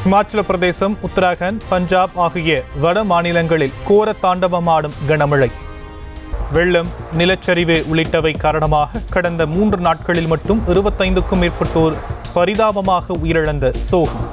இமாச்சல பிரதேசம் உத்தராகண்ட் பஞ்சாப் ஆகிய வட மாநிலங்களில் கோர தாண்டவமாடும் கனமழை வெள்ளம் நிலச்சரிவு உள்ளிட்டவை காரணமாக கடந்த மூன்று நாட்களில் மட்டும் இருபத்தைந்துக்கும் மேற்பட்டோர் பரிதாபமாக உயிரிழந்த சோகம்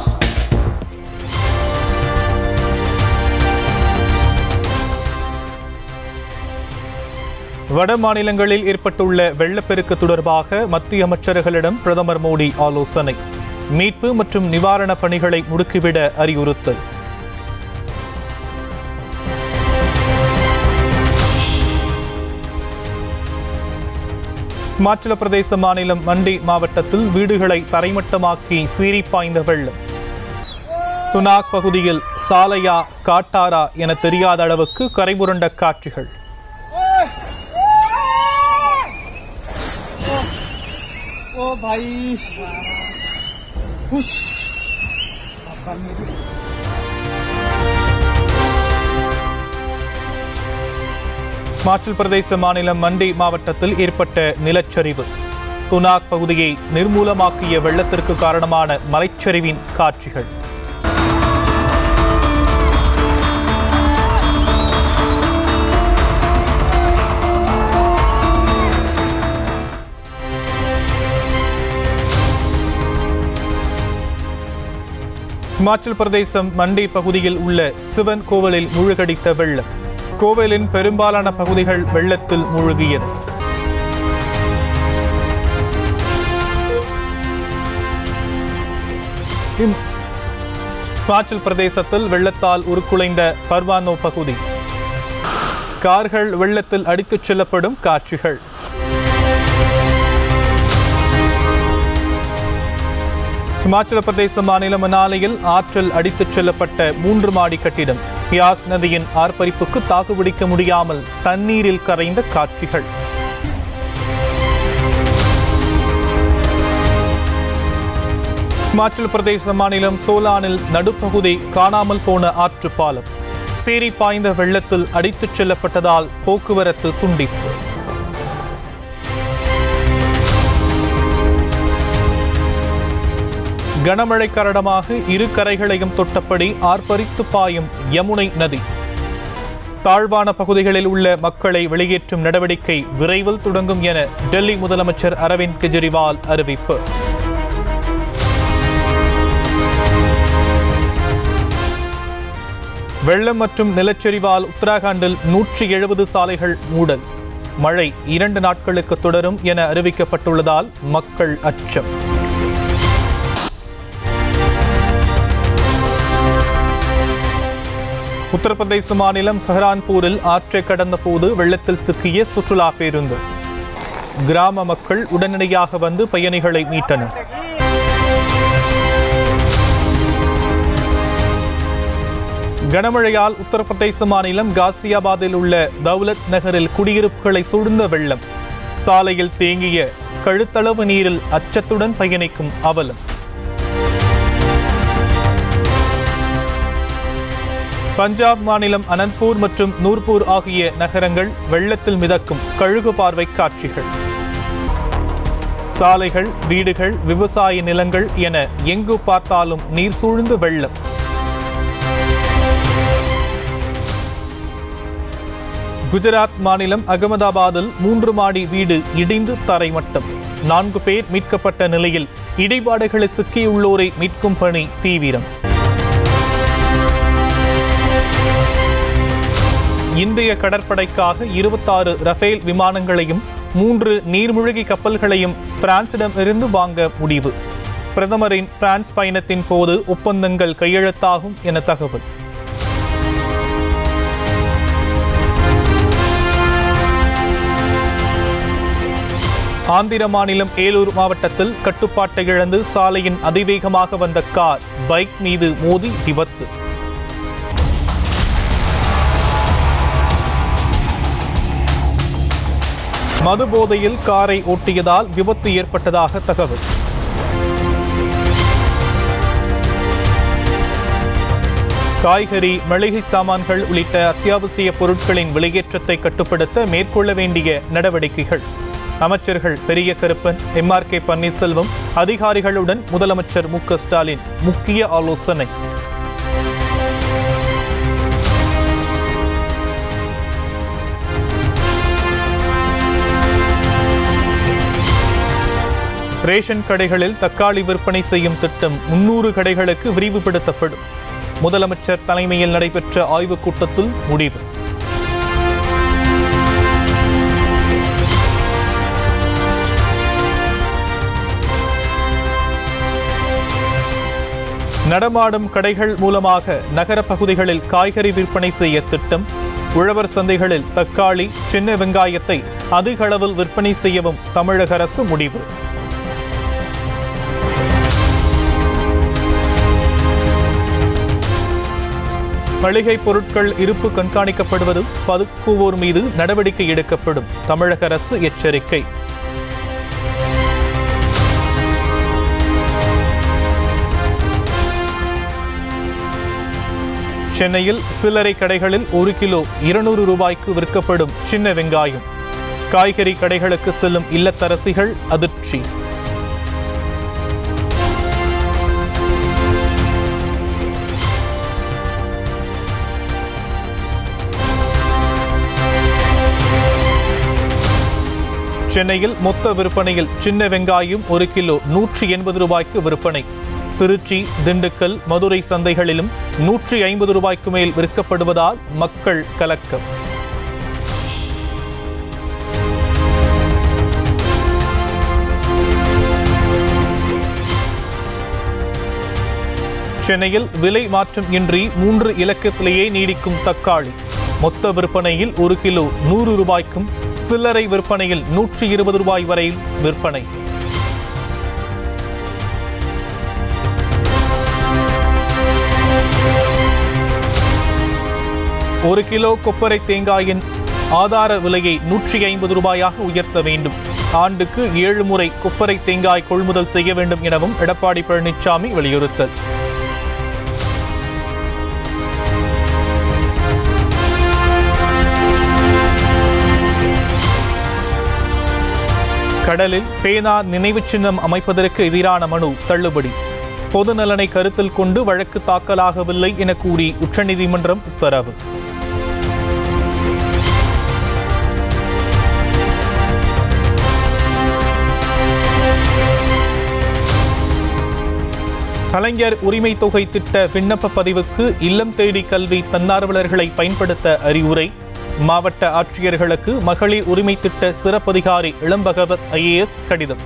வட மாநிலங்களில் ஏற்பட்டுள்ள வெள்ளப்பெருக்கு தொடர்பாக மத்திய அமைச்சர்களிடம் பிரதமர் மோடி ஆலோசனை மீட்பு மற்றும் நிவாரணப் பணிகளை முடுக்கிவிட அறிவுறுத்தல் இமாச்சல பிரதேச மாநிலம் மண்டி மாவட்டத்தில் வீடுகளை தரைமட்டமாக்கி சீறி பாய்ந்த வெள்ளம் துனாக் பகுதியில் சாலையா காட்டாரா என தெரியாத அளவுக்கு கரைபுரண்ட காட்சிகள் ओ भाई खुश இமாச்சல் பிரதேச மாநிலம் மண்டி மாவட்டத்தில் ஏற்பட்ட நிலச்சரிவு துனாக் பகுதியை நிர்மூலமாக்கிய வெள்ளத்திற்கு காரணமான மலைச்சரிவின் காட்சிகள் இமாச்சல் பிரதேசம் மண்டி பகுதியில் உள்ள சிவன் கோவிலில் மூழ்கடித்த வெள்ளம் கோவிலின் பெரும்பாலான பகுதிகள் வெள்ளத்தில் மூழ்கியது இம்- இமாச்சல் பிரதேசத்தில் வெள்ளத்தால் உருக்குலைந்த பர்வானோ பகுதி கார்கள் வெள்ளத்தில் அடித்துச் செல்லப்படும் காட்சிகள் இமாச்சல பிரதேச மாநிலம் மனாலியில் ஆற்றில் அடித்துச் செல்லப்பட்ட மூன்று மாடி கட்டிடம் பியாஸ் நதியின் ஆர்ப்பரிப்புக்கு தாக்குப்பிடிக்க முடியாமல் தண்ணீரில் கரைந்த காட்சிகள் இமாச்சல பிரதேச மாநிலம் சோலானில் நடுப்பகுதி காணாமல் போன ஆற்று பாலம் சீறி பாய்ந்த வெள்ளத்தில் அடித்துச் செல்லப்பட்டதால் போக்குவரத்து துண்டிப்பு கனமழை காரணமாக இரு கரைகளையும் தொட்டபடி ஆர்ப்பரித்து பாயும் யமுனை நதி தாழ்வான பகுதிகளில் உள்ள மக்களை வெளியேற்றும் நடவடிக்கை விரைவில் தொடங்கும் என டெல்லி முதலமைச்சர் அரவிந்த் கெஜ்ரிவால் அறிவிப்பு வெள்ளம் மற்றும் நிலச்சரிவால் உத்தராகண்டில் நூற்றி எழுபது சாலைகள் மூடல் மழை இரண்டு நாட்களுக்கு தொடரும் என அறிவிக்கப்பட்டுள்ளதால் மக்கள் அச்சம் உத்தரப்பிரதேச மாநிலம் சஹரான்பூரில் ஆற்றை கடந்த போது வெள்ளத்தில் சிக்கிய சுற்றுலா பேருந்து கிராம மக்கள் உடனடியாக வந்து பயணிகளை மீட்டனர் கனமழையால் உத்தரப்பிரதேச மாநிலம் காசியாபாத்தில் உள்ள தௌலத் நகரில் குடியிருப்புகளை சூழ்ந்த வெள்ளம் சாலையில் தேங்கிய கழுத்தளவு நீரில் அச்சத்துடன் பயணிக்கும் அவலம் பஞ்சாப் மாநிலம் அனந்த்பூர் மற்றும் நூர்பூர் ஆகிய நகரங்கள் வெள்ளத்தில் மிதக்கும் கழுகு பார்வை காட்சிகள் சாலைகள் வீடுகள் விவசாய நிலங்கள் என எங்கு பார்த்தாலும் நீர் சூழ்ந்து வெள்ளம் குஜராத் மாநிலம் அகமதாபாத்தில் மூன்று மாடி வீடு இடிந்து தரைமட்டம் நான்கு பேர் மீட்கப்பட்ட நிலையில் இடிபாடுகளில் சிக்கியுள்ளோரை மீட்கும் பணி தீவிரம் இந்திய கடற்படைக்காக இருபத்தாறு ரஃபேல் விமானங்களையும் மூன்று நீர்மூழ்கி கப்பல்களையும் பிரான்சிடம் இருந்து வாங்க முடிவு பிரதமரின் பிரான்ஸ் பயணத்தின் போது ஒப்பந்தங்கள் கையெழுத்தாகும் என தகவல் ஆந்திர மாநிலம் ஏலூர் மாவட்டத்தில் கட்டுப்பாட்டை இழந்து சாலையின் அதிவேகமாக வந்த கார் பைக் மீது மோதி விபத்து மது போதையில் காரை ஓட்டியதால் விபத்து ஏற்பட்டதாக தகவல் காய்கறி மளிகை சாமான்கள் உள்ளிட்ட அத்தியாவசிய பொருட்களின் விலையேற்றத்தை கட்டுப்படுத்த மேற்கொள்ள வேண்டிய நடவடிக்கைகள் அமைச்சர்கள் பெரிய Karuppan M R K Panneerselvam அதிகாரிகளுடன் முதலமைச்சர் மு க ஸ்டாலின் முக்கிய ஆலோசனை ரேஷன் கடைகளில் தக்காளி விற்பனை செய்யும் திட்டம் முன்னூறு கடைகளுக்கு விரிவுபடுத்தப்படும் முதலமைச்சர் தலைமையில் நடைபெற்ற ஆய்வுக் கூட்டத்தில் முடிவு நடமாடும் கடைகள் மூலமாக நகர பகுதிகளில் காய்கறி விற்பனை செய்ய திட்டம் உழவர் சந்தைகளில் தக்காளி சின்ன வெங்காயத்தை அதிக அளவில் விற்பனை செய்யவும் தமிழக அரசு முடிவு மளிகை பொருட்கள் இருப்பு கண்காணிக்கப்படுவது பதுக்குவோர் மீது நடவடிக்கை எடுக்கப்படும் தமிழக அரசு எச்சரிக்கை சென்னையில் சில்லறை கடைகளில் ஒரு கிலோ இருநூறு ரூபாய்க்கு விற்கப்படும் சின்ன வெங்காயம் காய்கறி கடைகளுக்கு செல்லும் இல்லத்தரசிகள் அதிர்ச்சி சென்னையில் மொத்த விற்பனையில் சின்ன வெங்காயம் ஒரு கிலோ நூற்றி எண்பது ரூபாய்க்கு விற்பனை திருச்சி திண்டுக்கல் மதுரை சந்தைகளிலும் நூற்றி ஐம்பது ரூபாய்க்கு மேல் விற்கப்படுவதால் மக்கள் கலக்கம் சென்னையில் விலை மாற்றம் இன்றி மூன்று இலக்கத்திலேயே நீடிக்கும் தக்காளி மொத்த விற்பனையில் ஒரு கிலோ நூறு ரூபாய்க்கும் சில்லறை விற்பனையில் நூற்றி இருபது ரூபாய் வரையில் விற்பனை ஒரு கிலோ கொப்பரை தேங்காயின் ஆதார விலையை நூற்றி ஐம்பது ரூபாயாக உயர்த்த வேண்டும் ஆண்டுக்கு ஏழு முறை கொப்பரை தேங்காய் கொள்முதல் செய்ய வேண்டும் எனவும் எடப்பாடி பழனிசாமி வலியுறுத்தல் கடலில் பேனா நினைவுச் சின்னம் அமைப்பதற்கு எதிரான மனு தள்ளுபடி பொது நலனை கருத்தில் கொண்டு வழக்கு தாக்கலாகவில்லை என கூறி உச்சநீதிமன்றம் உத்தரவு கலைஞர் உரிமை தொகை திட்ட விண்ணப்ப பதிவுக்கு இல்லம் தேடி கல்வி தன்னார்வலர்களை பயன்படுத்த அறிவுரை மாவட்ட ஆட்சியர்களுக்கு மகளிர் உரிமை திட்ட சிறப்பதிகாரி இளம்பகவத் ஐஏஎஸ் கடிதம்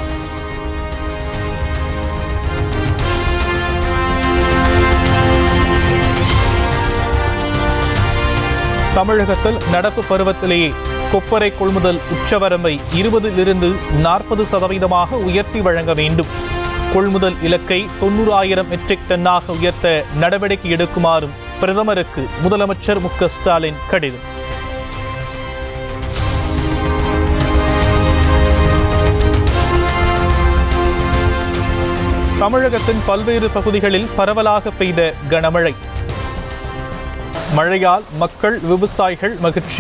தமிழகத்தில் நடப்பு பருவத்திலேயே கொப்பரை கொள்முதல் உச்சவரம்பை இருபதிலிருந்து நாற்பது சதவீதமாக உயர்த்தி வழங்க வேண்டும் கொள்முதல் இலக்கை தொண்ணூறாயிரம் மெட்ரிக் டன்னாக உயர்த்த நடவடிக்கை எடுக்குமாறும் பிரதமருக்கு முதலமைச்சர் மு க ஸ்டாலின் கடிதம் தமிழகத்தின் பல்வேறு பகுதிகளில் பரவலாக பெய்த கனமழை மழையால் மக்கள் விவசாயிகள் மகிழ்ச்சி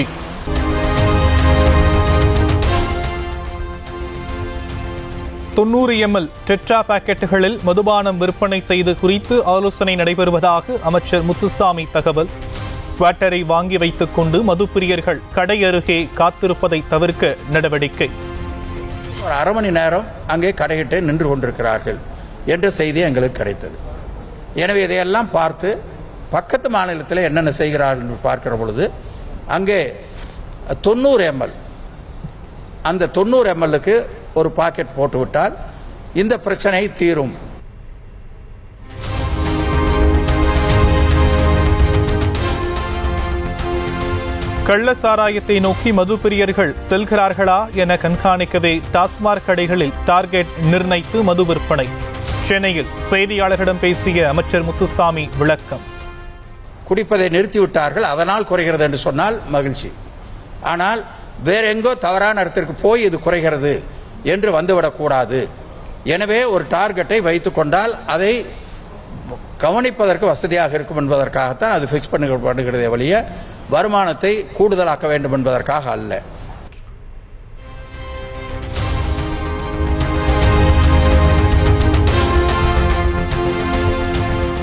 தொண்ணூறு எம்எல் டெட்ரா பாக்கெட்டுகளில் மதுபானம் விற்பனை செய்து குறித்து ஆலோசனை நடைபெறுவதாக அமைச்சர் முத்துசாமி தகவல் குவாட்டரை வாங்கி வைத்துக் கொண்டு மதுப்பிரியர்கள் கடை அருகே காத்திருப்பதை தவிர்க்க நடவடிக்கை ஒரு அரை மணி நேரம் அங்கே கடையிட்டு நின்று கொண்டிருக்கிறார்கள் என்ற செய்தி எங்களுக்கு கிடைத்தது எனவே இதையெல்லாம் பார்த்து பக்கத்து மாநிலத்தில் என்னென்ன செய்கிறார்கள் என்று பார்க்கிற பொழுது அங்கே தொண்ணூறு எம்எல் அந்த தொண்ணூறு எம்எல்லுக்கு ஒரு பாக்கெட் போட்டுவிட்டால் இந்த பிரச்சனை தீரும் கள்ள சாராயத்தை நோக்கி மதுப்பிரியர்கள் செல்கிறார்களா என கண்காணிக்கவே டாஸ்மாக் கடைகளில் டார்கெட் நிர்ணயித்து மது விற்பனை சென்னையில் செய்தியாளர்களிடம் பேசிய அமைச்சர் முத்துசாமி விளக்கம் குடிப்பதை நிறுத்திவிட்டார்கள் அதனால் குறைகிறது என்று சொன்னால் மகிழ்ச்சி ஆனால் வேற எங்கோ தவறான இடத்திற்கு போய் இது குறைகிறது என்று வந்துவிடக்கூடாது எனவே ஒரு டார்கெட்டை வைத்துக் கொண்டால் அதை கவனிப்பதற்கு வசதியாக இருக்கும் என்பதற்காகத்தான் அது ஃபிக்ஸ் பண்ணப்படுகிறதே வழிய வருமானத்தை கூடுதலாக்க வேண்டும் என்பதற்காக அல்ல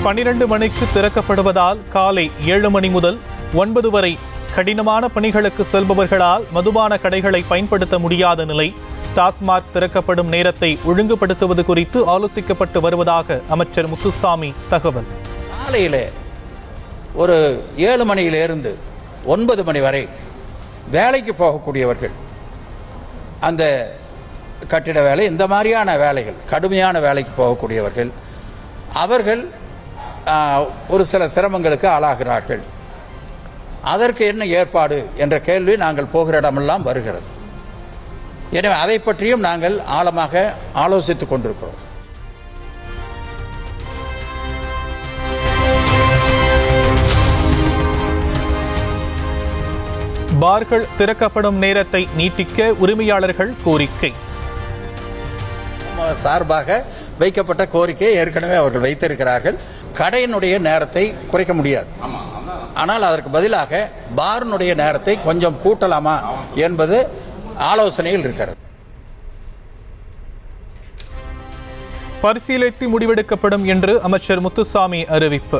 பனிரெண்டு மணிக்கு திறக்கப்படுவதால் காலை ஏழு மணி முதல் ஒன்பது வரை கடினமான பணிகளுக்கு செல்பவர்களால் மதுபான கடைகளை பயன்படுத்த முடியாத நிலை டாஸ்மாக் திறக்கப்படும் நேரத்தை ஒழுங்குபடுத்துவது குறித்து ஆலோசிக்கப்பட்டு வருவதாக அமைச்சர் முத்துசாமி தகவல் காலையிலே ஒரு ஏழு மணியிலிருந்து ஒன்பது மணி வரை வேலைக்கு போகக்கூடியவர்கள் அந்த கட்டிட வேலை இந்த மாதிரியான வேலைகள் கடுமையான வேலைக்கு போகக்கூடியவர்கள் அவர்கள் ஆ, ஒரு சில சிரமங்களுக்கு ஆளாகிறார்கள் அதற்கு என்ன ஏற்பாடு என்ற கேள்வி நாங்கள் போகிற இடமெல்லாம் வருகிறது எனவே அதை பற்றியும் நாங்கள் ஆழமாக ஆலோசித்துக் கொண்டிருக்கிறோம் பார்கள் திறக்கப்படும் நேரத்தை நீட்டிக்க உரிமையாளர்கள் கோரிக்கை சார்பாக வைக்கப்பட்ட கோரிக்கையை ஏற்கனவே அவர்கள் வைத்திருக்கிறார்கள் கடையினுடைய நேரத்தை குறைக்க முடியாது ஆனால் அதற்கு பதிலாக பாரினுடைய நேரத்தை கொஞ்சம் கூட்டலாமா என்பது ஆலோசனையில் இருக்கிறது பரிசீலித்து முடிவெடுக்கப்படும் என்று அமைச்சர் முத்துசாமி அறிவிப்பு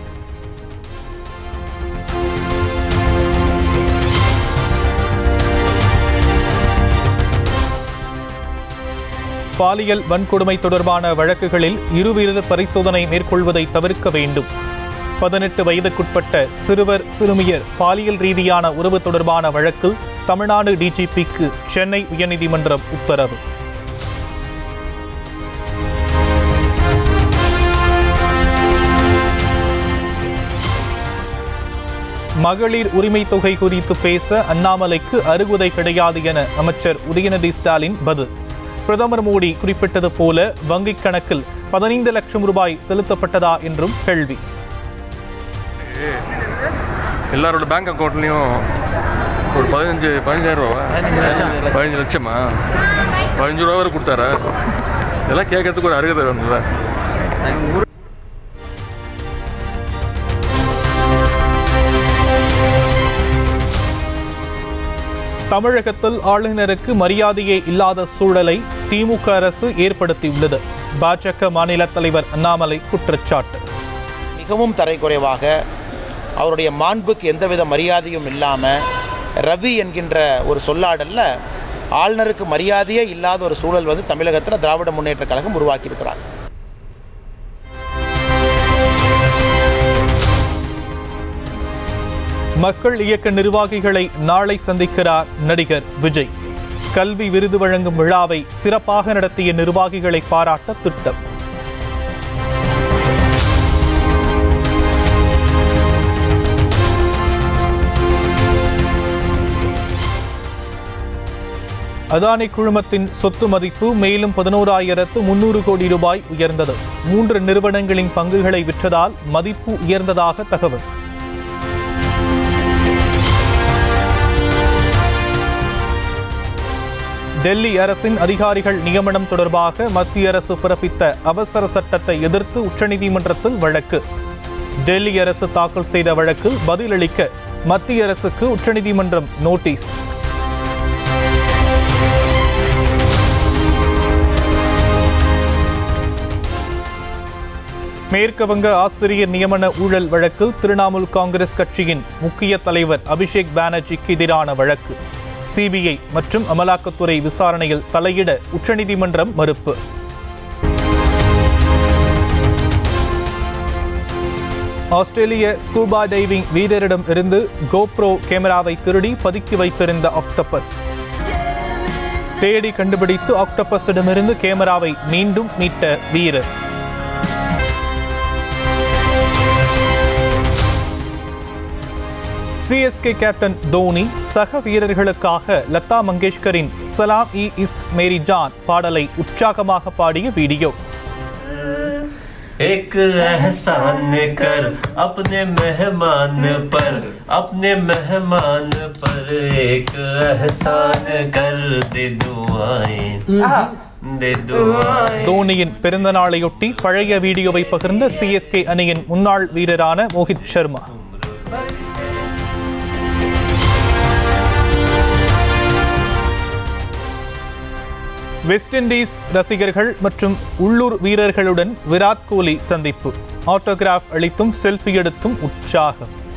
பாலியல் வன்கொடுமை தொடர்பான வழக்குகளில் இருவித பரிசோதனை மேற்கொள்வதை தவிர்க்க வேண்டும் பதினெட்டு வயதுக்குட்பட்ட சிறுவர் சிறுமியர் பாலியல் ரீதியான உறவு தொடர்பான வழக்கில் தமிழ்நாடு டிஜிபிக்கு சென்னை உயர்நீதிமன்றம் உத்தரவு மகளிர் உரிமை தொகை குறித்து பேச அண்ணாமலைக்கு அருகுதை கிடையாது என அமைச்சர் உதயநிதி ஸ்டாலின் பதில் பிரதமர் மோடி குறிப்பிட்டது போல வங்கிக் கணக்கில் பதினைந்து லட்சம் ரூபாய் செலுத்தப்பட்டதா என்றும் கேள்வி எல்லாரோட பேங்க் அக்கௌண்ட்லேயும் ஒரு பதினஞ்சு பதினஞ்சாயிரம் ரூபா பதினஞ்சு லட்சமா பதினஞ்சு ரூபா வரை கொடுத்தாரா இதெல்லாம் கேட்கறதுக்கு ஒரு அருகதை வேணும்ல தமிழகத்தில் ஆளுநருக்கு மரியாதையே இல்லாத சூழலை திமுக அரசு ஏற்படுத்தியுள்ளது பாஜக மாநில தலைவர் அண்ணாமலை குற்றச்சாட்டு மிகவும் தரைக்குறைவாக அவருடைய மாண்புக்கு எந்தவித மரியாதையும் இல்லாமல் ரவி என்கின்ற ஒரு சொல்லாடல்ல ஆளுநருக்கு மரியாதையே இல்லாத ஒரு சூழல் வந்து தமிழகத்தில் திராவிட முன்னேற்ற கழகம் உருவாக்கியிருக்கிறாங்க மக்கள் இயக்க நிர்வாகிகளை நாளை சந்திக்கிறார் நடிகர் விஜய் கல்வி விருது வழங்கும் விழாவை சிறப்பாக நடத்திய நிர்வாகிகளை பாராட்ட திட்டம் அதானி குழுமத்தின் சொத்து மதிப்பு மேலும் பதினோராயிரத்து முன்னூறு கோடி ரூபாய் உயர்ந்தது மூன்று நிறுவனங்களின் பங்குகளை விற்றதால் மதிப்பு உயர்ந்ததாக தகவல் டெல்லி அரசின் அதிகாரிகள் நியமனம் தொடர்பாக மத்திய அரசு பிறப்பித்த அவசர சட்டத்தை எதிர்த்து உச்சநீதிமன்றத்தில் வழக்கு டெல்லி அரசு தாக்கல் செய்த வழக்கில் பதிலளிக்க மத்திய அரசுக்கு உச்சநீதிமன்றம் நோட்டீஸ் மேற்கு வங்க ஆசிரியர் நியமன ஊழல் வழக்கில் திரிணாமுல் காங்கிரஸ் கட்சியின் முக்கிய தலைவர் அபிஷேக் பானர்ஜிக்கு எதிரான வழக்கு சிபிஐ மற்றும் அமலாக்கத்துறை விசாரணையில் தலையிட உச்சநீதிமன்றம் மறுப்பு ஆஸ்திரேலிய ஸ்கூபா டைவிங் வீரரிடம் இருந்து கோப்ரோ கேமராவை திருடி பதுக்கி வைத்திருந்த ஆக்டோபஸ் தேடி கண்டுபிடித்து ஆக்டோபஸிடமிருந்து கேமராவை மீண்டும் மீட்ட வீரர் சிஎஸ்கே கேப்டன் தோனி சக வீரர்களுக்காக லதா மங்கேஷ்கரின் சலாம் இ இஸ்க் மேரி ஜான் பாடலை உற்சாகமாக பாடிய வீடியோ एक एहसान कर अपने मेहमान पर अपने मेहमान पर एक एहसान कर दे दुआएं दे दुआएं தோனியின் பிறந்த நாளையொட்டி பழைய வீடியோவை பகிர்ந்த சிஎஸ்கே அணியின் முன்னாள் வீரரான மோஹித் சர்மா வெஸ்ட் இண்டீஸ் ரசிகர்கள் மற்றும் உள்ளூர் வீரர்களுடன் விராட் கோலி சந்திப்பு ஆட்டோகிராஃப் அளித்தும் செல்ஃபி எடுத்தும் உற்சாகம்